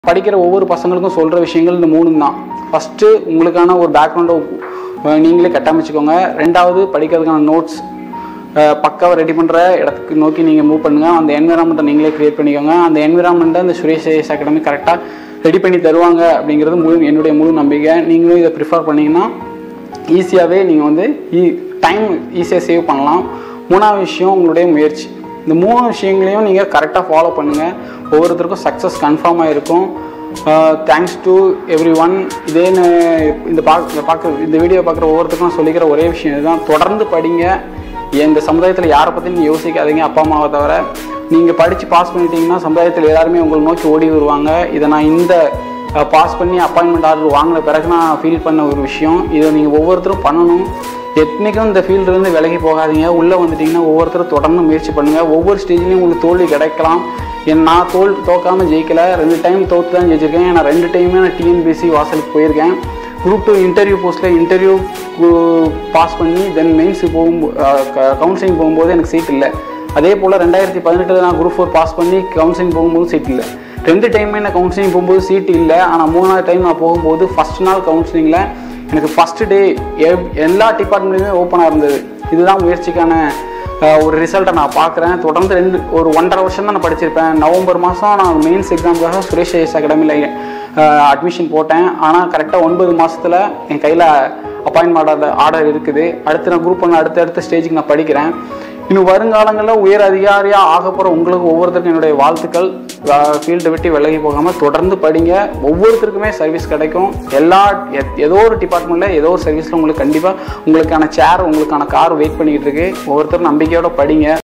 படிக்கிற ஒவ்வொரு பசங்களுக்கும் சொல்கிற விஷயங்கள் இந்த மூணு தான் ஃபஸ்ட்டு உங்களுக்கான ஒரு பேக்ரவுண்டை நீங்களே கட்டமைச்சுக்கோங்க ரெண்டாவது படிக்கிறதுக்கான நோட்ஸ் பக்காவை ரெடி பண்ணுற இடத்துக்கு நோக்கி நீங்கள் மூவ் பண்ணுங்கள் அந்த என்விரான்மெண்ட்டை நீங்களே க்ரியேட் பண்ணிக்கோங்க அந்த என்விரான்மெண்ட்டை அந்த சுரேஷ் ஐஎஸ் அகாடமி கரெக்டாக ரெடி பண்ணி தருவாங்க அப்படிங்கிறது முழு என்னுடைய முழு நம்பிக்கை நீங்களும் இதை ப்ரிஃபர் பண்ணிங்கன்னா ஈஸியாகவே நீங்கள் வந்து டைம் ஈஸியாக சேவ் பண்ணலாம் மூணாவது விஷயம் உங்களுடைய முயற்சி இந்த மூணு விஷயங்களையும் நீங்கள் கரெக்டாக ஃபாலோ பண்ணுங்கள் ஒவ்வொருத்தருக்கும் சக்ஸஸ் கன்ஃபார்மாக இருக்கும் தேங்க்ஸ் டு எவ்ரி ஒன் இதே ந- இந்த பார்க்க இந்த பார்க்குற இந்த வீடியோ பார்க்குற ஒவ்வொருத்தருக்கும் நான் சொல்லிக்கிற ஒரே விஷயம் இதுதான் தொடர்ந்து படிங்க இந்த சமுதாயத்தில் யாரை பற்றி நீங்கள் யோசிக்காதீங்க அப்பா அம்மாவை தவிர நீங்கள் படித்து பாஸ் பண்ணிட்டீங்கன்னா சமுதாயத்தில் எல்லாருமே உங்களை நோக்கி ஓடி வருவாங்க இதை நான் இந்த பாஸ் பண்ணி அப்பாயின்மெண்ட் ஆர்டர் வாங்கின பிறகு நான் ஃபீல் பண்ண ஒரு விஷயம் இதை நீங்கள் ஒவ்வொருத்தரும் பண்ணணும் எத்தனைக்கும் இந்த ஃபீல்டுலேருந்து விலகி போகாதீங்க உள்ளே வந்துட்டிங்கன்னா ஒவ்வொருத்தரும் தொடர்ந்து முயற்சி பண்ணுங்கள் ஒவ்வொரு ஸ்டேஜ்லேயும் உங்களுக்கு தோல்வி கிடைக்கலாம் என் நான் தோல் தோக்காமல் ஜெயிக்கல ரெண்டு டைம் தோற்று தான் ஜெயிச்சிருக்கேன் ஏன்னா ரெண்டு டைமே நான் டிஎன்பிஎஸ்சி வாசலுக்கு போயிருக்கேன் குரூப் டூ இன்டர்வியூ போஸ்ட்டில் இன்டர்வியூ பாஸ் பண்ணி தென் மெயின்ஸு போகும்போது கவுன்சிலிங் போகும்போது எனக்கு சீட் இல்லை அதே போல் ரெண்டாயிரத்தி பதினெட்டில் நான் குரூப் ஃபோர் பாஸ் பண்ணி கவுன்சிலிங் போகும்போது சீட் இல்லை ரெண்டு டைமே நான் கவுன்சிலிங் போகும்போது சீட் இல்லை ஆனால் மூணாவது டைம் நான் போகும்போது ஃபஸ்ட் நாள் கவுன்சிலிங்கில் எனக்கு ஃபஸ்ட்டு டே எல்லா டிபார்ட்மெண்ட்லையுமே ஓப்பனாக இருந்தது இதுதான் முயற்சிக்கான அஹ், ஒரு ரிசல்ட்டை நான் பார்க்குறேன் தொடர்ந்து ரெண்டு ஒரு ஒன்றரை வருஷம் தான் நான் படிச்சிருப்பேன் நவம்பர் மாதம் நான் மெயின்ஸ் எக்ஸாமுக்காக சுரேஷ் ஐஎஸ் அகாடமியில் அட்மிஷன் போட்டேன் ஆனால் கரெக்டாக ஒன்பது மாதத்தில் என் கையில் அப்பாயின்மெண்ட் ஆர்டர் ஆர்டர் இருக்குது அடுத்து நான் குரூப் ஒன்று அடுத்த அடுத்த ஸ்டேஜுக்கு நான் படிக்கிறேன் இன்னும் வருங்காலங்களில் உயர் அதிகாரியாக ஆக போகிற உங்களுக்கு ஒவ்வொருத்தருக்கும் என்னுடைய வாழ்த்துக்கள் ஃபீல்டை விட்டு விலகி போகாமல் தொடர்ந்து படிங்க ஒவ்வொருத்தருக்குமே சர்வீஸ் கிடைக்கும் எல்லா எத்- ஏதோ ஒரு டிபார்ட்மெண்ட்டில் ஏதோ ஒரு சர்வீஸில் உங்களுக்கு கண்டிப்பாக உங்களுக்கான சேர் உங்களுக்கான கார் வெயிட் பண்ணிக்கிட்டு இருக்கு ஒவ்வொருத்தரும் நம்பிக்கையோட படிங்க